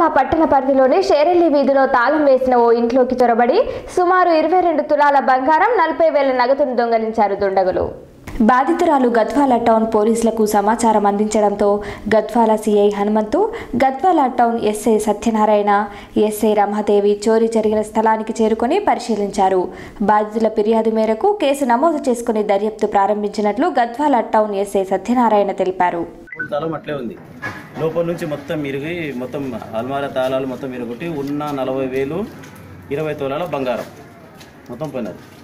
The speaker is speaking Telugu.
గద్వాల పట్టణ పరిధిలోని షేరెల్లి వీధిలో తాళం వేసిన ఓ ఇంట్లోకి చొరబడి సుమారు ఇరవై రెండు తులాల బంగారం నలభై వేల నగదును దొంగలించారు దుండగులు బాధితురాలు గద్వాల టౌన్ పోలీసులకు సమాచారం అందించడంతో Gadwal CI Hanumanthu Gadwal town SI Satyanarayana SI Ramadevi చోరీ జరిగిన స్థలానికి చేరుకొని పరిశీలించారు బాధితుల ఫిర్యాదు మేరకు కేసు నమోదు చేసుకుని దర్యాప్తు ప్రారంభించినట్లు గద్వాల టౌన్ ఎస్ఐ సత్యనారాయణ తెలిపారు ఫుల్ తాళం అట్లే ఉంది లోపల నుంచి మొత్తం ఇరిగి మొత్తం అల్మారా తాళాలు మొత్తం ఇరగొట్టి ఉన్న నలభై వేలు ఇరవై తోలాల బంగారం మొత్తం పోయినది